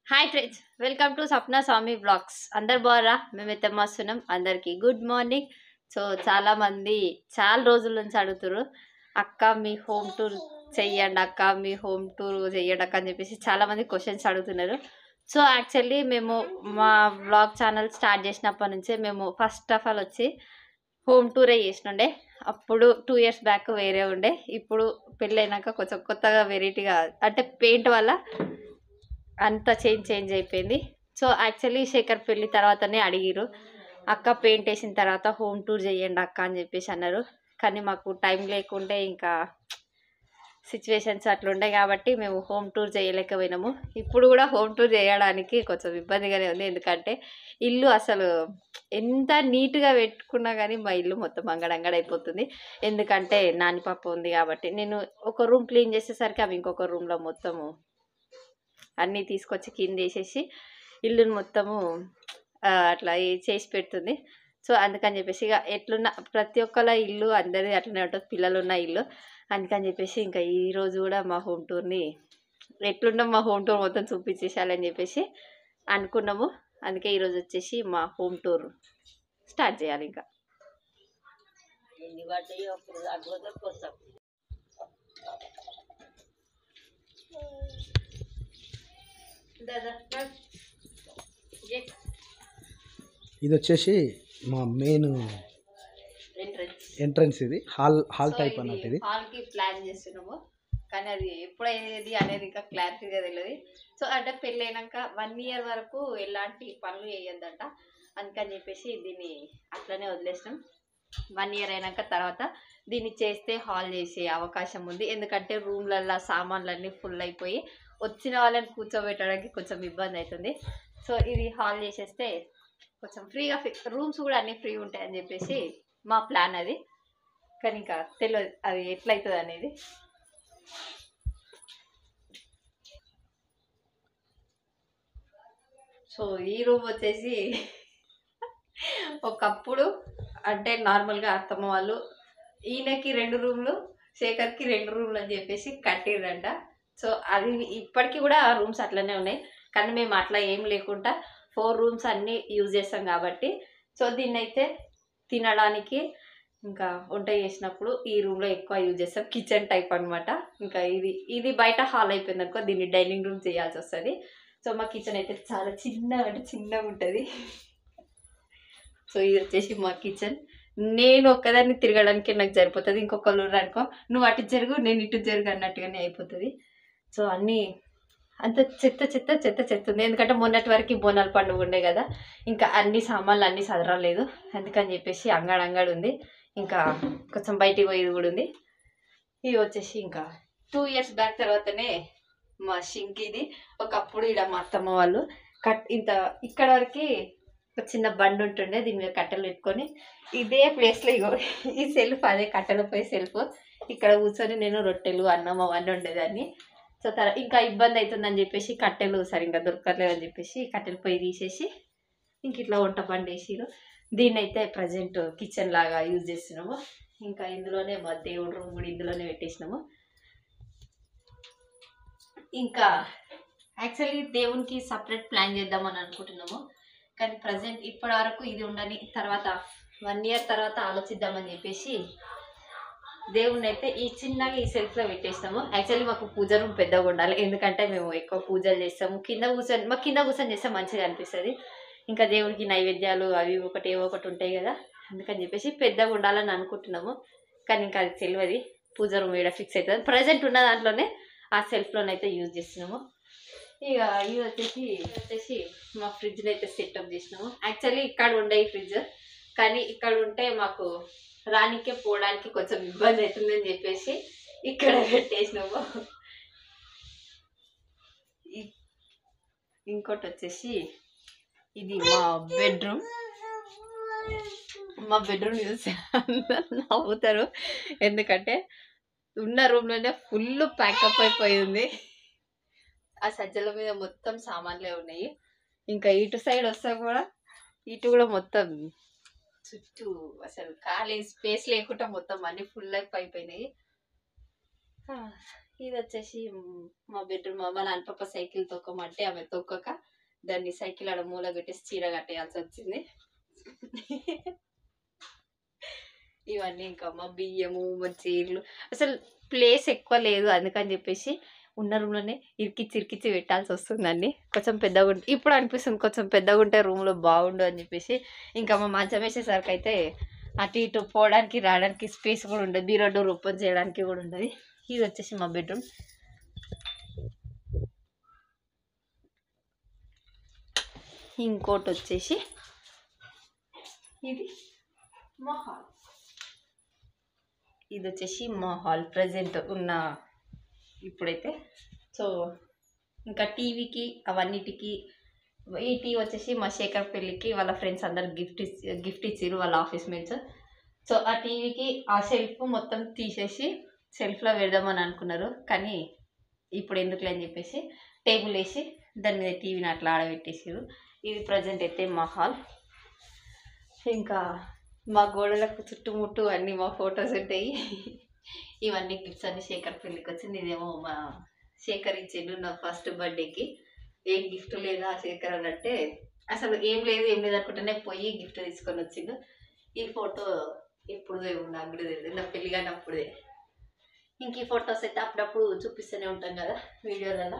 Hi friends welcome to Sapna Swami blogs అందరు బాగా మేమైతే మస్తున్నాం అందరికీ గుడ్ మార్నింగ్ సో చాలా మంది చాలా రోజుల నుంచి అడుగుతారు అక్క మీ హోమ్ టూర్ చెయ్యండి అక్క మీ హోమ్ టూర్ చెయ్యండి అక్క అని చెప్పేసి చాలా మంది క్వశ్చన్స్ అడుగుతున్నారు సో యాక్చువల్లీ మేము మా బ్లాగ్ ఛానల్ స్టార్ట్ చేసినప్పటి నుంచే మేము ఫస్ట్ ఆఫ్ ఆల్ వచ్చి హోమ్ టూరే చేసినుండే అప్పుడు టూ ఇయర్స్ బ్యాక్ వేరే ఉండే ఇప్పుడు పెళ్ళైనాక కొంచెం కొత్తగా వెరైటీగా అంటే పెయింట్ వల్ల అంత చేంజ్ చేంజ్ అయిపోయింది సో యాక్చువల్లీ శేఖర్ పెళ్ళి తర్వాతనే అడిగిరు అక్క పెయింట్ వేసిన తర్వాత హోమ్ టూర్ చేయండి అక్క అని చెప్పేసి అన్నారు కానీ మాకు టైం లేకుంటే ఇంకా సిచ్యువేషన్స్ అట్లుండే కాబట్టి మేము హోమ్ టూర్ చేయలేకపోయినాము ఇప్పుడు కూడా హోమ్ టూర్ చేయడానికి కొంచెం ఇబ్బందిగానే ఉంది ఎందుకంటే ఇల్లు అసలు ఎంత నీట్గా పెట్టుకున్నా కానీ మా ఇల్లు మొత్తం అంగడంగడ అయిపోతుంది ఎందుకంటే నాని పాప ఉంది కాబట్టి నేను ఒక రూమ్ క్లీన్ చేసేసరికి అవి ఇంకొక రూమ్లో మొత్తము అన్నీ తీసుకొచ్చి కింద వేసేసి ఇల్లుని మొత్తము ఆ, అట్లా ఏ- చేసి పెడుతుంది సో అందుకని చెప్పేసి ఇక ఎట్లున్న ప్రతి ఒక్కళ్ళ ఇల్లు అందరిది అట్లనే ఉంటుంది పిల్లలు ఉన్న ఇల్లు అందుకని చెప్పేసి ఇంకా ఈ రోజు కూడా మా హోమ్ టూర్ని ఎట్లున్నా మా హోమ్ టూర్ మొత్తం చూపించేసాలని చెప్పేసి అనుకున్నాము అందుకే ఈరోజు వచ్చేసి మా హోమ్ టూర్ స్టార్ట్ చేయాలి ఇంకా ఎన్ని పడ్డాయో అప్పుడు అడ్వద కోసం ఇది వచ్చేసి మా మెయిన్ ఎంట్రన్స్ ఇది హాల్ హాల్ టైప్ అన్నట్టు ఇది హాల్ కి ప్లాన్ చేస్తున్నాము కానీ అది ఎప్పుడయ్యేది అనేది ఇంకా క్లారిటీగా తెలియదు సో అంటే పెళ్ళైనాక వన్ ఇయర్ వరకు ఎలాంటి పనులు చేయొద్దంట అందుకని చెప్పేసి దీన్ని అట్లనే వదిలేసినాం వన్ ఇయర్ అయినాక తర్వాత దీన్ని చేస్తే హాల్ చేసే అవకాశం ఉంది ఎందుకంటే రూమ్లల్లో సామాన్లన్నీ ఫుల్ అయిపోయి వచ్చిన వాళ్ళని కూర్చోబెట్టడానికి కొంచెం ఇబ్బంది అవుతుంది సో ఇది హాల్ చేసేస్తే కొంచెం ఫ్రీగా రూమ్స్ కూడా అన్నీ ఫ్రీ ఉంటాయని చెప్పేసి మా ప్లాన్ అది కానీ ఇంకా తెలియదు అది ఎట్లయితుంది అనేది సో ఈ రూమ్ వచ్చేసి ఒకప్పుడు అంటే నార్మల్గా అత్తమ్మ వాళ్ళు ఈయనకి రెండు రూమ్లు శేఖర్కి రెండు రూమ్లు అని చెప్పేసి కట్టిర్రంట సో అది ఇప్పటికీ కూడా ఆ రూమ్స్ అట్లనే ఉన్నాయి కానీ మేము అట్లా ఏం లేకుండా ఫోర్ రూమ్స్ అన్నీ యూజ్ చేస్తాం కాబట్టి సో దీన్ని అయితే తినడానికి ఇంకా వంట చేసినప్పుడు ఈ రూమ్లో ఎక్కువ యూజ్ చేస్తాం కిచెన్ టైప్ అన్నమాట ఇంకా ఇది ఇది బయట హాల్ అయిపోయింది అనుకో దీన్ని డైనింగ్ రూమ్ చేయాల్సి వస్తుంది సో మా కిచెన్ అయితే చాలా చిన్నగా అంటే చిన్నగా ఉంటుంది సో ఇది వచ్చేసి మా కిచెన్ నేను ఒక్కదాన్ని తిరగడానికి నాకు సరిపోతుంది ఇంకొకళ్ళు అనుకో నువ్వు అటు జరుగు నేను ఇటు జరుగు అన్నట్టుగానే అయిపోతుంది సో అన్నీ అంత చెత్త చెత్త చెత్త చెత్త ఉంది ఎందుకంటే మొన్నటి వరకు బోనాల పండుగ ఉండే కదా ఇంకా అన్ని సామాన్లు అన్నీ సదరలేదు అందుకని చెప్పేసి అంగడి అంగడి ఉంది ఇంకా కొంచెం బయటికి పోయేది కూడా ఉంది ఇది వచ్చేసి ఇంకా టూ ఇయర్స్ బ్యాక్ తర్వాతనే మా షింక్ ఇది ఒకప్పుడు ఇక్కడ మా అత్తమ్మ వాళ్ళు కట్ ఇంత ఇక్కడ వరకు ఒక చిన్న బండి ఉంటుండే దీని మీద కట్టెలు పెట్టుకొని ఇదే ప్లేస్లో ఇగో ఈ సెల్ఫ్ అదే కట్టెలు పోయి సెల్ఫ్ ఇక్కడ కూర్చొని నేను రొట్టెలు అన్నం అవన్నీ ఉండేదాన్ని సో తర ఇంకా ఇబ్బంది అవుతుందని చెప్పేసి కట్టెలు సరిగ్గా దొరకట్లేదు అని చెప్పేసి కట్టెలు పొయ్యి తీసేసి ఇంక ఇట్లా వంట బండి వేసిరు దీన్ని అయితే ప్రజెంట్ కిచెన్ లాగా యూజ్ చేస్తున్నాము ఇంకా ఇందులోనే మా దేవుడు రూమ్ కూడా ఇందులోనే పెట్టేసినాము ఇంకా యాక్చువల్లీ దేవునికి సపరేట్ ప్లాన్ చేద్దామని అనుకుంటున్నాము కానీ ప్రజెంట్ ఇప్పటి వరకు ఇది ఉండని తర్వాత వన్ ఇయర్ తర్వాత ఆలోచిద్దామని చెప్పేసి దేవుణ్ణి అయితే ఈ చిన్నగా ఈ సెల్ఫ్లో పెట్టేస్తాము యాక్చువల్లీ మాకు పూజ రూమ్ పెద్దగా ఉండాలి ఎందుకంటే మేము ఎక్కువ పూజలు చేస్తాము కింద కూర్చొని మాకు కింద కూర్చొని చేస్తే మంచిగా అనిపిస్తుంది ఇంకా దేవుడికి నైవేద్యాలు అవి ఒకటి ఏవో ఒకటి ఉంటాయి కదా అందుకని చెప్పేసి పెద్దగా ఉండాలని అనుకుంటున్నాము కానీ ఇంకా అది తెలియదు పూజ రూమ్ ఇక్కడ ఫిక్స్ అవుతుంది ప్రజెంట్ ఉన్న దాంట్లోనే ఆ సెల్ఫ్లోనైతే యూజ్ చేస్తున్నాము ఇక ఇది వచ్చేసి ఇది వచ్చేసి మా ఫ్రిడ్జ్ని అయితే సెటప్ చేసినాము యాక్చువల్లీ ఇక్కడ ఉండే ఈ ఫ్రిడ్జ్ కానీ ఇక్కడ ఉంటే మాకు రానికే పోవడానికి కొంచెం ఇబ్బంది అవుతుందని చెప్పేసి ఇక్కడ పెట్టేసినాము ఇ- ఇంకోటి వచ్చేసి ఇది మా బెడ్రూమ్ మా బెడ్రూమ్ చూసి అందరు నవ్వుతారు ఎందుకంటే ఉన్న రూమ్లోనే ఫుల్ ప్యాకప్ అయిపోయి ఉంది ఆ సజ్జల మీద మొత్తం సామాన్లే ఉన్నాయి ఇంకా ఇటు సైడ్ వస్తే కూడా ఇటు కూడా మొత్తం చుట్టూ అసలు ఖాళీ స్పేస్ లేకుండా మొత్తం అన్ని ఫుల్ అప్ అయిపోయినాయి ఆ, ఇది వచ్చేసి మ్, మా బెడ్రూమ్ మా నాన్నపప్ప సైకిల్ తొక్కమంటే ఆమె తొక్కక దాన్ని సైకిల్ ఆడ మూల పెట్టేసి చీర కట్టేయాల్సి వచ్చింది ఇవన్నీ ఇంకా మా బియ్యము మా చీరలు అసలు ప్లేస్ ఎక్కువ లేదు అందుకని చెప్పేసి ఉన్న రూమ్లోనే ఇరికిచ్చి ఇరికిచ్చి పెట్టాల్సి వస్తుందండి కొంచెం పెద్దగా ఉంటే ఇప్పుడు అనిపిస్తుంది కొంచెం పెద్దగా ఉంటే రూమ్లో బాగుండు అని చెప్పేసి ఇంకా మా మంచం వేసేసరికి అయితే అటు ఇటు పోవడానికి రావడానికి స్పేస్ కూడా ఉండదు బీరో డోర్ ఓపెన్ చేయడానికి కూడా ఉండదు ఇది వచ్చేసి మా బెడ్రూమ్ ఇంకోటి వచ్చేసి ఇది మా హాల్ ఇది వచ్చేసి మా హాల్ ప్రజెంట్ ఉన్న ఇప్పుడైతే సో ఇంకా టీవీకి అవన్నిటికి ఈ టీవీ వచ్చేసి మా శేఖర్ పెళ్ళికి వాళ్ళ ఫ్రెండ్స్ అందరు గిఫ్ట్ ఇచ్చి గిఫ్ట్ ఇచ్చారు వాళ్ళ ఆఫీస్ మేట్స్ సో ఆ టీవీకి ఆ షెల్ఫ్ మొత్తం తీసేసి షెల్ఫ్లో పెడదామని అనుకున్నారు కానీ ఇప్పుడు ఎందుకులే అని చెప్పేసి టేబుల్ వేసి దాని మీద టీవీని అట్లా ఆడబెట్టేసారు ఇది ప్రజెంట్ అయితే మా హాల్ ఇంకా మా గోడలకు చుట్టుముట్టు అన్ని మా ఫొటోస్ ఉంటాయి ఇవన్నీ గిఫ్ట్స్ అన్ని శేఖర్ పెళ్ళికి వచ్చింది ఇదేమో మా శేఖర్ ఇచ్చిండు నా ఫస్ట్ బర్త్డేకి ఏం గిఫ్ట్ లేదా శేఖర్ అన్నట్టే అసలు ఏం లేదు ఏం లేదు అనుకుంటేనే పోయి గిఫ్ట్ తీసుకొని వచ్చిండు ఈ ఫోటో ఎప్పుడుదే నాకు కూడా తెలియదు నా పెళ్ళి కానప్పుడే ఇంక ఈ ఫొటోస్ అయితే అప్పుడప్పుడు చూపిస్తూనే ఉంటాం కదా వీడియోలలో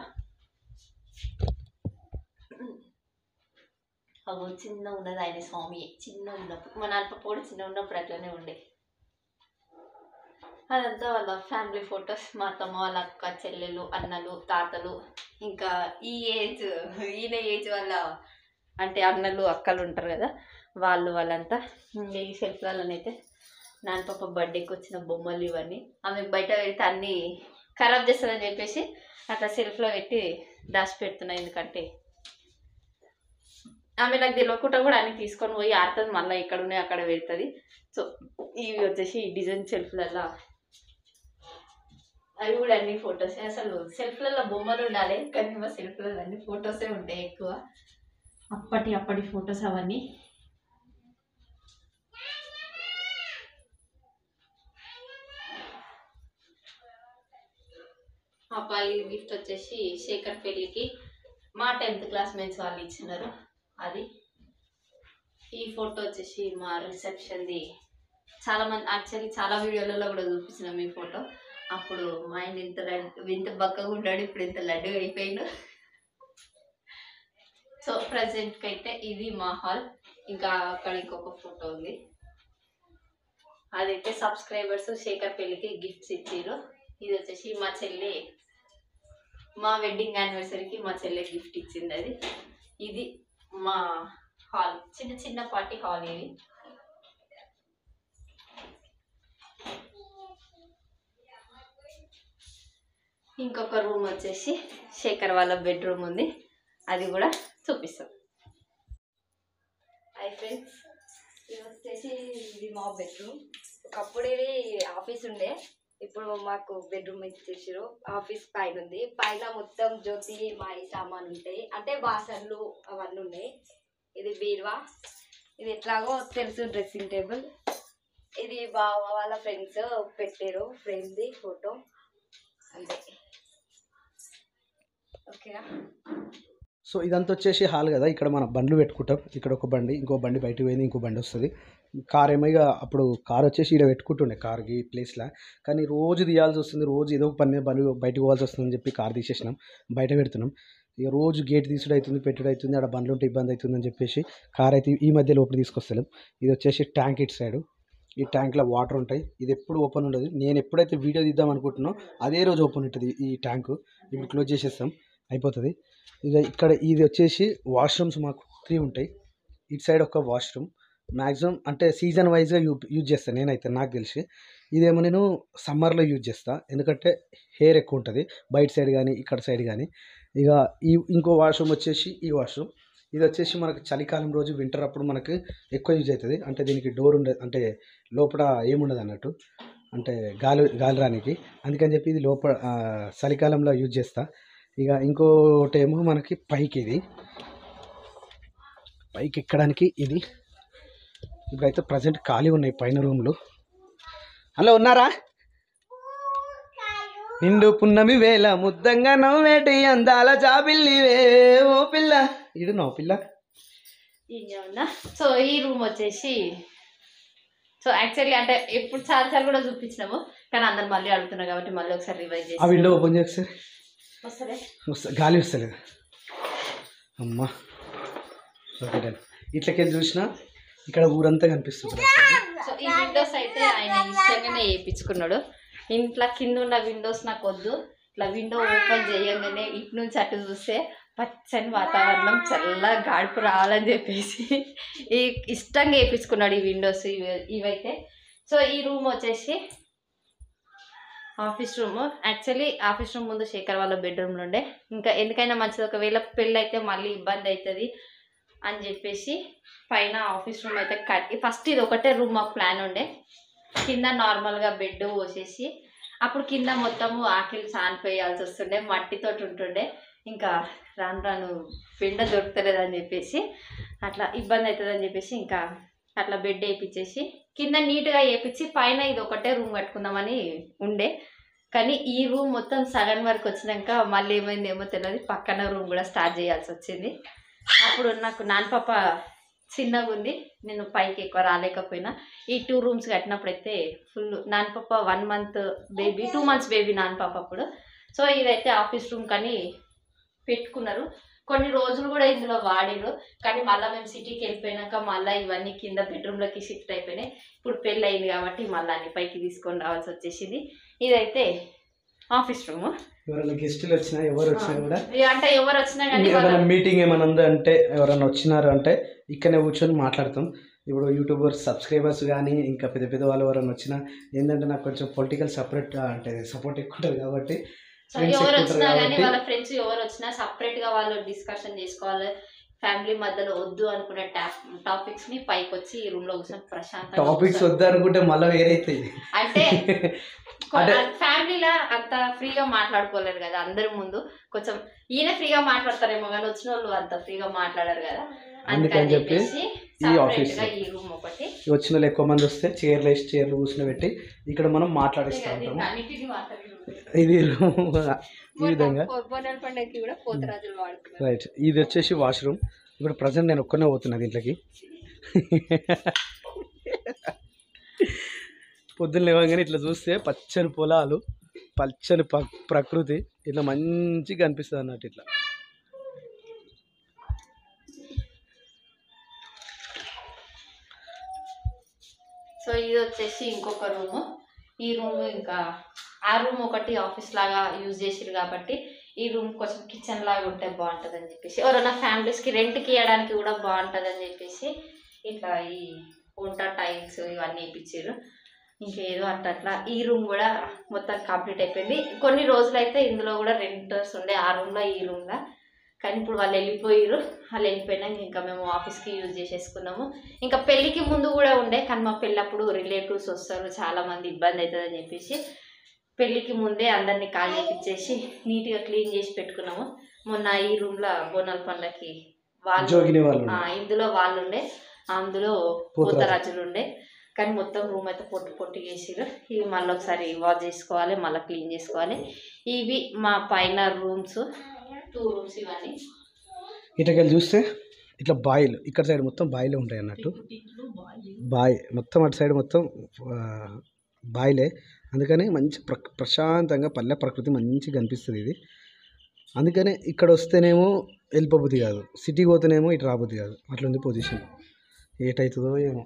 అగో చిన్న ఉన్నది ఆయన స్వామి చిన్న ఉన్నప్పుడు మా నాన్నపప్ప కూడా చిన్న ఉన్నప్పుడు అట్లనే ఉండే అదంతా వాళ్ళ ఫ్యామిలీ ఫొటోస్ మా అత్తమ్మ వాళ్ళ అక్క చెల్లెలు అన్నలు తాతలు ఇంకా ఈ ఏజ్ ఈయన ఏజ్ వాళ్ళ అంటే అన్నలు అక్కలు ఉంటారు కదా వాళ్ళు వాళ్ళంతా ఇంకా ఈ సెల్ఫ్లలోనైతే నాన్నపప్ప బర్త్డేకి వచ్చిన బొమ్మలు ఇవన్నీ ఆమె బయట పెడితే అన్నీ ఖరాబ్ చేస్తుందని చెప్పేసి అట్లా సెల్ఫ్లో పెట్టి దాచి పెడుతున్నా ఎందుకంటే ఆమె నాకు తెలియకుండా కూడా అన్ని తీసుకొని పోయి ఆడుతుంది మళ్ళీ ఇక్కడ ఉన్నాయి అక్కడ పెడుతుంది సో ఇవి వచ్చేసి డిజైన్ సెల్ఫ్లలో అవి కూడా అన్ని ఫొటోస్ అసలు సెల్ఫ్లలో బొమ్మలు ఉండాలి కానీ మా సెల్ఫ్లలో అన్ని ఫొటోసే ఉంటాయి ఎక్కువ అప్పటి అప్పటి ఫొటోస్ అవన్నీ అబ్బాయి గిఫ్ట్ వచ్చేసి శేఖర్ పెళ్ళికి మా టెన్త్ క్లాస్ మేట్స్ వాళ్ళు ఇచ్చినారు అది ఈ ఫోటో వచ్చేసి మా రిసెప్షన్ది చాలా మంది యాక్చువల్లీ చాలా వీడియోలలో కూడా చూపించినాం ఈ ఫోటో అప్పుడు మా ఆయన ఇంత లడ్డు ఇంత బక్కగా ఉన్నాడు ఇప్పుడు ఇంత లడ్డుగా అయిపోయిండు సో ప్రజెంట్కి అయితే ఇది మా హాల్ ఇంకా అక్కడ ఇంకొక ఫోటో ఉంది అదైతే సబ్స్క్రైబర్స్ శేఖర్ పెళ్ళికి గిఫ్ట్స్ ఇచ్చారు ఇది వచ్చేసి మా చెల్లి మా వెడ్డింగ్ యానివర్సరీకి మా చెల్లె గిఫ్ట్ ఇచ్చింది అది ఇది మా హాల్ చిన్న చిన్న పార్టీ హాల్ ఇది ఇంకొక రూమ్ వచ్చేసి శేఖర్ వాళ్ళ బెడ్రూమ్ ఉంది అది కూడా చూపిస్తాం హాయ్ ఫ్రెండ్స్ ఇది వచ్చేసి ఇది మా బెడ్రూమ్ ఒకప్పుడు ఇది ఆఫీస్ ఉండే ఇప్పుడు మాకు బెడ్రూమ్ ఇచ్చేసారు ఆఫీస్ పైన ఉంది పైన మొత్తం జ్యోతి మా ఈ సామాన్ ఉంటాయి అంటే బాసన్లు అవన్నీ ఉన్నాయి ఇది బీరువా ఇది ఎట్లాగో తెలుసు డ్రెస్సింగ్ టేబుల్ ఇది బావ వాళ్ళ ఫ్రెండ్స్ పెట్టారు ఫ్రెండ్ది ఫోటో అంతే ఓకేనా సో ఇదంతా వచ్చేసి హాల్ కదా ఇక్కడ మన బండ్లు పెట్టుకుంటాం ఇక్కడ ఒక బండి ఇంకో బండి బయటకు పోయింది ఇంకో బండి వస్తుంది కార్ ఏమో ఇక అప్పుడు కార్ వచ్చేసి ఇక్కడ పెట్టుకుంటుండే కార్కి ప్లేస్లో కానీ రోజు తీయాల్సి వస్తుంది రోజు ఏదో ఒక పని మీద బండి బయటకు పోవాల్సి వస్తుందని చెప్పి కార్ తీసేసినాం బయట పెడుతున్నాం ఇక రోజు గేట్ తీసుడు అవుతుంది పెట్టుడు అవుతుంది అక్కడ బండ్లు ఉంటే ఇబ్బంది అవుతుందని చెప్పేసి కార్ అయితే ఈ మధ్య లోపల తీసుకొస్తాం ఇది వచ్చేసి ట్యాంక్ ఇటు సైడు ఈ ట్యాంక్లో వాటర్ ఉంటాయి ఇది ఎప్పుడు ఓపెన్ ఉండదు నేను ఎప్పుడైతే వీడియో తీద్దాం అనుకుంటున్నానో అదే రోజు ఓపెన్ ఉంటుంది ఈ ట్యాంకు ఇప్పుడు క్లోజ్ చేసేస్తాం అయిపోతుంది ఇక ఇక్కడ ఇది వచ్చేసి వాష్రూమ్స్ మాకు త్రీ ఉంటాయి ఇటు సైడ్ ఒక వాష్రూమ్ మ్యాక్సిమం అంటే సీజన్ వైజ్గా యూ యూజ్ చేస్తాను నేనైతే నాకు తెలిసి ఇదేమో నేను సమ్మర్లో యూజ్ చేస్తాను ఎందుకంటే హెయిర్ ఎక్కువ ఉంటుంది బయట సైడ్ కానీ ఇక్కడ సైడ్ కానీ ఇక ఈ ఇంకో వాష్రూమ్ వచ్చేసి ఈ వాష్రూమ్ ఇది వచ్చేసి మనకు చలికాలం రోజు వింటర్ అప్పుడు మనకు ఎక్కువ యూజ్ అవుతుంది అంటే దీనికి డోర్ ఉండదు అంటే లోపల ఏముండదు అన్నట్టు అంటే గాలి గాలి రానికి అందుకని చెప్పి ఇది లోపల ఆ, చలికాలంలో యూజ్ చేస్తా ఇక ఇంకోటి ఏమో మనకి పైకి ఇది పైకి ఎక్కడానికి ఇది ఇప్పుడైతే ప్రజెంట్ ఖాళీ ఉన్నాయి పైన రూమ్లు హలో ఉన్నారా నిండు పున్నమి వేల ముద్దంగా నవ్వేటి అందాల జాబిల్లివే ఓ పిల్ల ఇడు నో పిల్ల ఇంకా ఉన్నా సో ఈ రూమ్ వచ్చేసి సో యాక్చువల్లీ అంటే ఎప్పుడు చాలా చాలా కూడా చూపించినాము కానీ అందరు మళ్ళీ అడుగుతున్నారు కాబట్టి మళ్ళీ ఒకసారి రివైజ్ ఆ విండో చేసి ఓపెన్ చేస్తే వస్తుంది వస్తా గాలి వస్తలేదు అమ్మా ఓకే డన్ ఇట్లకెళ్ళి చూసినా ఇక్కడ ఊరంతా కనిపిస్తుంది సో ఈ విండోస్ అయితే ఆయన ఇష్టంగానే వేయించుకున్నాడు ఇంట్లో కింద ఉన్న విండోస్ నాకు వద్దు ఇట్లా విండో ఓపెన్ చేయగానే ఇటు నుంచి అటు చూస్తే పచ్చని వాతావరణం చల్లగా గాడుపు రావాలని చెప్పేసి ఈ ఇష్టంగా వేయించుకున్నాడు ఈ విండోస్ ఇవి ఇవైతే సో ఈ రూమ్ వచ్చేసి office room actually office room ముందు శేఖర్ వాళ్ళ బెడ్రూమ్లో ఉండే ఇంకా ఎందుకైనా మంచిది ఒకవేళ పెళ్ళి అయితే మళ్ళీ ఇబ్బంది అవుతుంది అని చెప్పేసి పైన ఆఫీస్ రూమ్ అయితే కట్ ఫస్ట్ ఇది ఒకటే రూమ్ మాకు ప్లాన్ ఉండే కింద నార్మల్గా బెడ్ పోసేసి అప్పుడు కింద మొత్తము ఆకిలి సానిపోయాల్సి వస్తుండే మట్టితోటి ఉంటుండే ఇంకా రాను రాను పిండ దొరుకుతలేదని చెప్పేసి అట్లా ఇబ్బంది అవుతుందని చెప్పేసి ఇంకా అట్లా బెడ్ వేయించేసి కింద నీట్గా వేయించి పైన ఇది ఒకటే రూమ్ కట్టుకుందామని ఉండే కానీ ఈ రూమ్ మొత్తం సగం వరకు వచ్చినాక మళ్ళీ ఏమైంది ఏమో తెలియదు పక్కన రూమ్ కూడా స్టార్ట్ చేయాల్సి వచ్చింది అప్పుడు నాకు నాన్న పాప చిన్నగా ఉంది నేను పైకి ఎక్కువ రాలేకపోయినా ఈ టూ రూమ్స్ కట్టినప్పుడు అయితే ఫుల్ నాన్న పాప one month baby two months baby నాన్న పాప అప్పుడు సో ఇదైతే ఆఫీస్ రూమ్ కానీ పెట్టుకున్నారు కొన్ని రోజులు కూడా ఇందులో వాడిరు కానీ మళ్ళీ మేము సిటీకి వెళ్ళిపోయినాక మళ్ళీ ఇవన్నీ కింద బెడ్రూమ్లోకి షిఫ్ట్ అయిపోయినాయి ఇప్పుడు పెళ్ళి అయింది కాబట్టి మళ్ళీ అన్ని పైకి తీసుకొని రావాల్సి వచ్చేసింది ఇదైతే ఆఫీస్ రూమ్ ఎవరైనా గెస్టులు వచ్చినా ఎవరు వచ్చినా కూడా అంటే ఎవరు వచ్చినా కానీ ఏమైనా వాళ్ళ- మీటింగ్ ఏమైనా ఉంది అంటే ఎవరైనా వచ్చినారు అంటే ఇక్కడనే కూర్చొని మాట్లాడతాం ఇప్పుడు యూట్యూబర్స్ సబ్స్క్రైబర్స్ కానీ ఇంకా పెద్ద పెద్ద వాళ్ళు ఎవరైనా వచ్చినా ఏంటంటే నాకు కొంచెం పొలిటికల్ సపరేట్ అంటే సపోర్ట్ ఎక్కువ ఉంటుంది కాబట్టి సో ఫ్రెండ్స్ ఎవరు ఎక్కువ వచ్చినా ఉంటారు కానీ కాబట్టి వాళ్ళ ఫ్రెండ్స్ ఎవరు వచ్చినా సపరేట్ గా వాళ్ళు డిస్కషన్ చేసుకోవాలి ఫ్యామిలీ మధ్యలో వద్దు అనుకునే టాపిక్స్ ని పైకి వచ్చి ఈ రూమ్ లో కూర్చొని ప్రశాంతంగా టాపిక్స్ కూర్చొని- వద్దు అనుకుంటే మళ్ళీ వేరైతుంది అంటే అంటే- ఫ్యామిలీలో అంత ఫ్రీగా మాట్లాడుకోలేరు కదా అందరి ముందు కొంచెం ఈయన ఫ్రీగా మాట్లాడతారేమో కానీ వచ్చిన వాళ్ళు అంత ఫ్రీగా మాట్లాడరు కదా అందుకని చెప్పి ఈ separate ఆఫీస్ గా ఈ రూమ్ ఒకటి వచ్చిన వాళ్ళు ఎక్కువ మంది వస్తే చైర్లు వేసి చైర్లు కూర్చుని పెట్టి ఇక్కడ మనం మాట్లాడిస్తూ ఉంటాము అన్నిటిని మాట్లాడి ఇది ఈ విధంగా బోనాల పండుగకి కూడా పోతరాజులు వాడుతున్నారు రైట్ ఇది వచ్చేసి వాష్రూమ్ ఇప్పుడు ప్రజెంట్ నేను ఒక్కనే పోతున్నా దీంట్లోకి పొద్దున్న లేవగానే ఇట్లా చూస్తే పచ్చని పొలాలు పచ్చని ప- ప్రకృతి ఇట్లా మంచిగా అనిపిస్తుంది అన్నట్టు ఇట్లా సో ఇది వచ్చేసి ఇంకొక రూమ్ ఈ రూమ్ ఇంకా ఆ రూమ్ ఒకటి ఆఫీస్ లాగా యూజ్ చేసిరు కాబట్టి ఈ రూమ్ కొంచెం కిచెన్ లాగా ఉంటే బాగుంటుంది అని చెప్పేసి ఎవరైనా ఫ్యామిలీస్కి రెంట్కి ఇవ్వడానికి కూడా బాగుంటుంది అని చెప్పేసి ఇట్లా ఈ వంట టైల్స్ ఇవన్నీ ఇప్పించారు ఇంకేదో అట్లా అట్లా ఈ రూమ్ కూడా మొత్తం కంప్లీట్ అయిపోయింది కొన్ని రోజులు అయితే ఇందులో కూడా రెంటర్స్ ఉండే ఆ రూమ్లో ఈ రూమ్లో కానీ ఇప్పుడు వాళ్ళు వెళ్ళిపోయారు వాళ్ళు వెళ్ళిపోయినాక ఇంకా మేము ఆఫీస్కి యూజ్ చేసేసుకున్నాము ఇంకా పెళ్ళికి ముందు కూడా ఉండే కానీ మా పెళ్ళప్పుడు రిలేటివ్స్ వస్తారు చాలా మంది ఇబ్బంది అవుతుందని చెప్పేసి పెళ్ళికి ముందే అందరినీ ఖాళీ చేపించేసి నీట్గా క్లీన్ చేసి పెట్టుకున్నాము మొన్న ఈ రూమ్లో బోనాల పండగకి వాళ్ళు జోగిని వాళ్ళు ఆ, ఇందులో వాళ్ళు ఉండే అందులో పోతరాజు. పోతరాజులు ఉండే కానీ మొత్తం రూమ్ అయితే పొట్టు పొట్టు చేసిరు ఇవి మళ్ళీ ఒకసారి వాష్ చేసుకోవాలి మళ్ళీ క్లీన్ చేసుకోవాలి ఇవి మా పైన రూమ్స్ టూ రూమ్స్ ఇవన్నీ ఇటకెళ్ళి చూస్తే ఇట్లా బాయిలు ఇక్కడ సైడ్ మొత్తం బాయిలే ఉంటాయి అన్నట్టు బాయ్ మొత్తం అటు సైడ్ మొత్తం ఆ, బాయిలే అందుకని మంచి ప్ర ప్రశాంతంగా పల్లె ప్రకృతి మంచిగా కనిపిస్తుంది ఇది అందుకనే ఇక్కడ వస్తేనేమో వెళ్ళిపోబుద్ది కాదు సిటీకి పోతేనేమో ఇటు రాబుద్ది కాదు అట్లుంది పొజిషన్ ఏటవుతుందో ఏమో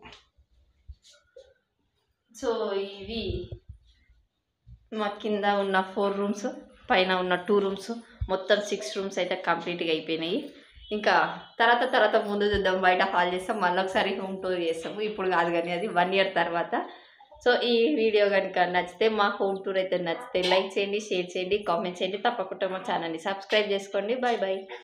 సో ఇవి మా కింద ఉన్న ఫోర్ రూమ్స్ పైన ఉన్న టూ రూమ్స్ మొత్తం సిక్స్ రూమ్స్ అయితే కంప్లీట్గా అయిపోయినాయి ఇంకా తర్వాత తర్వాత ముందు చూద్దాం బయట హాల్ చేస్తాం మళ్ళీ ఒకసారి హోమ్ టూర్ చేస్తాము ఇప్పుడు కాదు కానీ అది వన్ ఇయర్ తర్వాత సో ఈ వీడియో కనుక నచ్చితే మా హోమ్ టూర్ అయితే నచ్చితే లైక్ చేయండి షేర్ చేయండి కామెంట్ చేయండి తప్పకుండా మా ఛానల్ని సబ్స్క్రైబ్ చేసుకోండి బాయ్ బాయ్